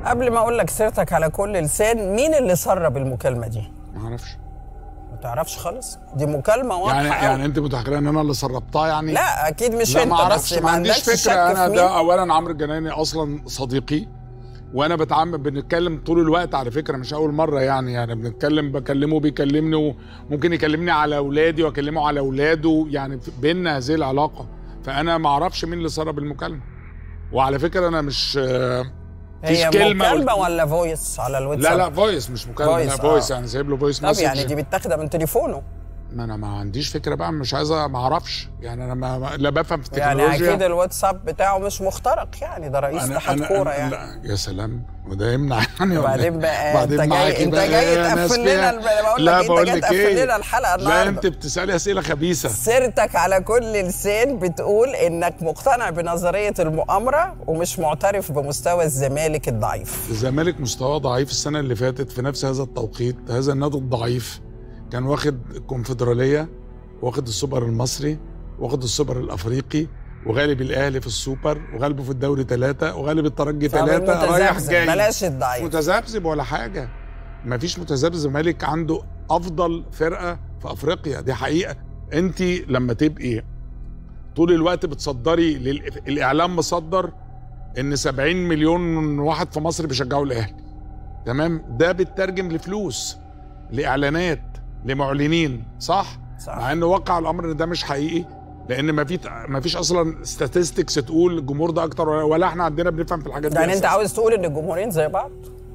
قبل ما اقول لك سيرتك على كل لسان مين اللي سرب المكالمه دي ما اعرفش ما تعرفش خالص دي مكالمه واضحه يعني أوي. يعني انت متخيله ان انا اللي سربتها يعني لا اكيد مش لا انت ما بس اعرفش ما عنديش عندكش شك فكره انا في ده مين. اولا عمرو الجناني اصلا صديقي وانا بتعامل بنتكلم طول الوقت على فكره مش اول مره يعني يعني بنتكلم بكلمه بيكلمني وممكن يكلمني على اولادي واكلمه على اولاده يعني في- بينا هذه العلاقه فانا ما اعرفش مين اللي سرب المكالمه وعلى فكره انا مش آه، فيش هي كلمة مكالمه قلت- ولا فويس على الواتساب لا لا فويس مش مكالمه لا فويس، فويس آه. يعني سايب له فويس طب مسج يعني دي متاخده من تليفونه ما انا ما عنديش فكره بقى مش عايز ما اعرفش يعني انا ما ما- لا بفهم في يعني التكنولوجيا اكيد الواتساب بتاعه مش مخترق يعني ده رئيس اتحاد كوره يعني لا يا سلام وده يمنع يعني ولا وبعدين إيه؟ بقى انت جاي معاكي انت بقى جاي إيه يا ناس تقفل لنا فيها؟ الب- بقول لا لك انت بقول جاي لك تقفل ايه لنا الحلقه لا النهارده انت بتسالي اسئله خبيثه سيرتك على كل لسان بتقول انك مقتنع بنظريه المؤامره ومش معترف بمستوى الزمالك الضعيف الزمالك مستواه ضعيف السنه اللي فاتت في نفس هذا التوقيت هذا النادي الضعيف كان واخد الكونفدراليه واخد السوبر المصري واخد السوبر الافريقي وغالب الاهلي في السوبر وغالبه في الدوري ثلاثه وغالب الترجي طب ثلاثه رايح المتذبذب، جاي بلاش الضعيف متذبذب ولا حاجه مفيش متذبذب الزمالك عنده افضل فرقه في افريقيا دي حقيقه انت لما تبقي طول الوقت بتصدري لل... الاعلام مصدر ان 70 مليون واحد في مصر بيشجعوا الاهلي تمام ده بيترجم لفلوس لاعلانات لمعلنين صح صح مع ان واقع الامر ان ده مش حقيقي لان ما في ما فيش اصلا statistics تقول الجمهور ده اكتر ولا, ولا احنا عندنا بنفهم في الحاجات دي يعني انت أساساً. عاوز تقول ان الجمهورين زي بعض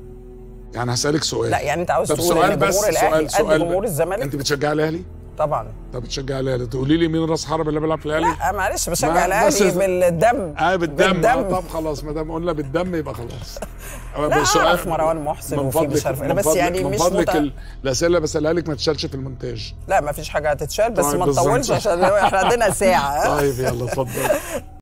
يعني هسالك سؤال لا يعني انت عاوز طب تقول سؤال ان بس جمهور الاهلي سؤال قد سؤال جمهور انت الزمالك بتشجع الاهلي طبعا طب بتشجع الاهلي تقولي لي مين راس حرب اللي بيلعب في الاهلي لا معلش بشجع ما- الاهلي بس- بالدم اه بالدم, بالدم. آه طب خلاص ما دام قلنا بالدم يبقى خلاص لا بس اعرف مروان محسن من وفي فضلك مش عارف ايه من بس فضلك- يعني من مش فضلك مت... ال- الاسئله اللي بسالها لك ما تشالش في المونتاج لا ما فيش حاجه هتتشال بس طيب ما بالظبط. تطولش عشان احنا عندنا ساعه ها؟ طيب يلا اتفضل